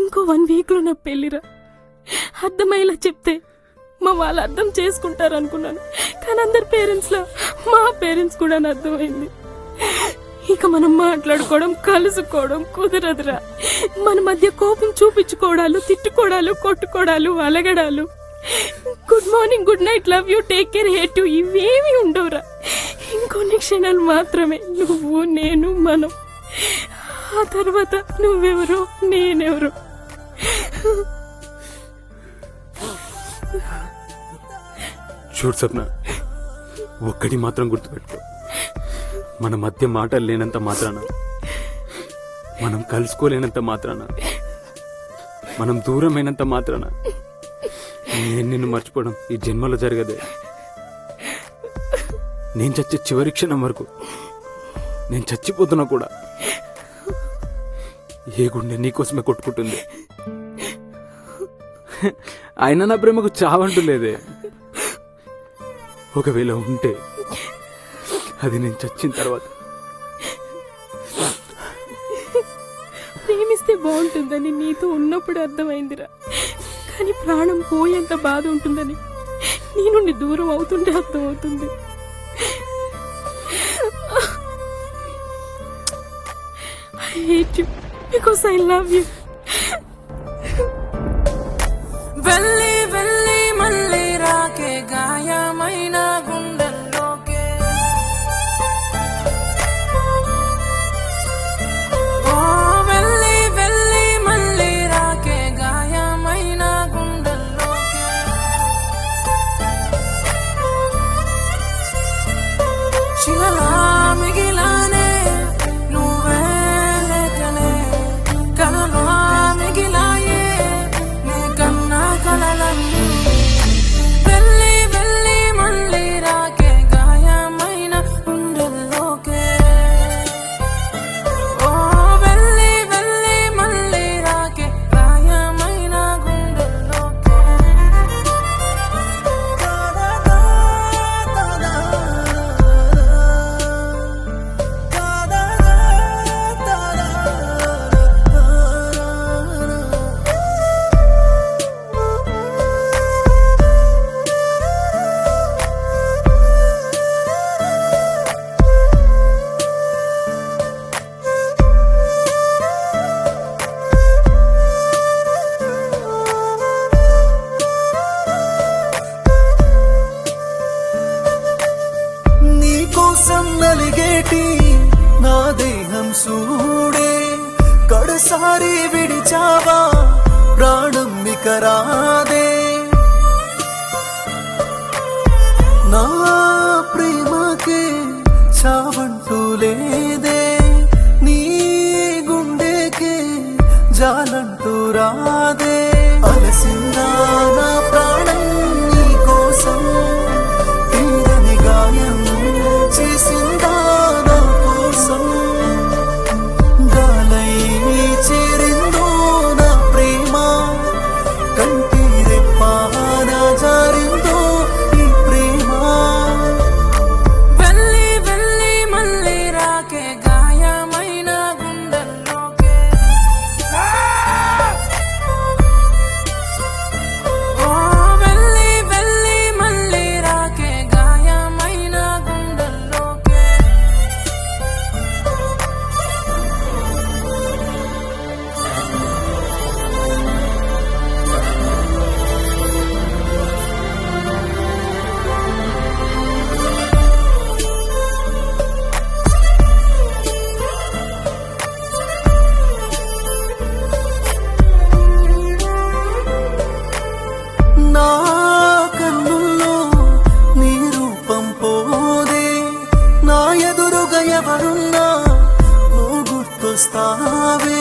ఇంకో వన్ వీక్లో నా పెళ్లిరా అర్థమయ్యేలా చెప్తే మా వాళ్ళు అర్థం చేసుకుంటారు అనుకున్నాను కానీ అందరి పేరెంట్స్లో మా పేరెంట్స్ కూడా నా అర్థమైంది ఇక మనం మాట్లాడుకోవడం కలుసుకోవడం కుదరదురా మన మధ్య కోపం చూపించుకోవడాలు తిట్టుకోవడాలు కొట్టుకోవడాలు అలగడాలు good morning good night love you take care hate to ఇవేమీ ఉండవురా ఇంకొన్ని క్షణాలు మాత్రమే నువ్వు నేను మనం ఆ తర్వాత నువ్వెవరో నేనెవరో చూడు సప్న ఒక్కటి మాత్రం గుర్తుపెట్టుకో మన మధ్య మాటలు లేనంత మాత్రాన మనం కలుసుకోలేనంత మాత్రాన మనం దూరమైనంత మాత్రాన నేను నిన్ను మర్చిపోవడం ఈ జన్మలో జరగదే నేను చచ్చే చివరి క్షణం వరకు నేను చచ్చిపోతున్నా కూడా ఏ గుండె నీకోసమే కొట్టుకుంటుంది అయినా నా ప్రేమకు చావంటూ లేదే ఒకవేళ ఉంటే అది నేను చచ్చిన తర్వాత ప్రేమిస్తే బాగుంటుందని నీతో ఉన్నప్పుడు అర్థమైందిరా కానీ ప్రాణం పోయేంత బాధ ఉంటుందని నీ నుండి దూరం అవుతుంటే అర్థమవుతుంది I hate you because I love you వెళ్ళి వెళ్ళి మళ్ళీ రాకే గాయమైన గుండెల్లోకే ఓ వెళ్ళి వెళ్ళి మళ్ళీ రాకే గాయమైన గుండెల్లోకే చిలలా మిగిలానే నువ్వే లేకనే కలలా మిగిలాయే నీ కన్నా కలలన్నీ వెళ్ళి వెళ్ళి మళ్ళీ రాకే గాయమైన గుండెల్లోకే ఓ వెళ్ళి వెళ్ళి మళ్ళీ రాకే గాయమైన గుండెల్లోకే నీకోసం నలిగేటి నా దేహం సూడే కడసారి విడిచావా ప్రాణం వికరాదే నా ప్రేమకే చావంటూ లేదే నీ గుండెకే జాలంటూ రాదే అలసిందా నా ప్రాణం నీ కోసం తీరని గాయం చేసిందా నా కోసం గాలై చేరిందో నా ప్రేమ కంటి రెప్పాన జారిందో ఈ ప్రేమ వెళ్ళి వెళ్ళి మళ్ళీ రాకే గాయమైన గుండెల్లోకే ఓ వెళ్ళి వెళ్ళి మళ్ళీ రాకే గాయమైన గుండెల్లోకే నా కన్నుల్లో నీ రూపం పోదే నా ఎదురుగా ఎవరున్నా నువ్వు గుర్తొస్తావే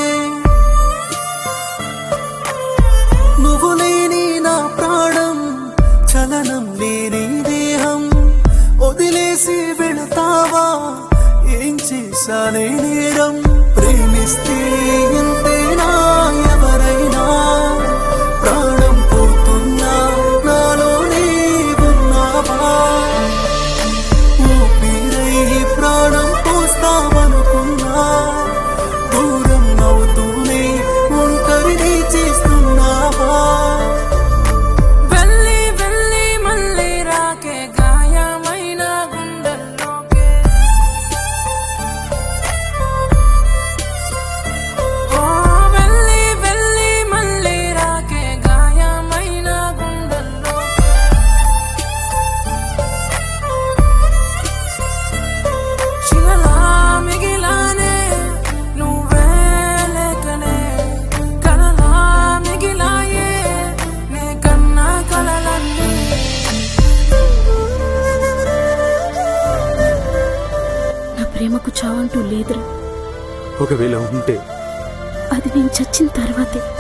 నువ్వు లేని నా ప్రాణం చలనం లేని దేహం వదిలేసి వెళతావా ఏం చేశానే నేరం ప్రేమిస్తే ఇంతేనా ఎవరైనా ప్రాణం పోతున్నా నాలోనే ఉన్నావా ఊపిరై ప్రాణం పోస్తావనుకున్నా దూరం అవుతూనే ఒంటరిని చే ఒకవేళ ఉంటే అది నేను చచ్చిన తర్వాతే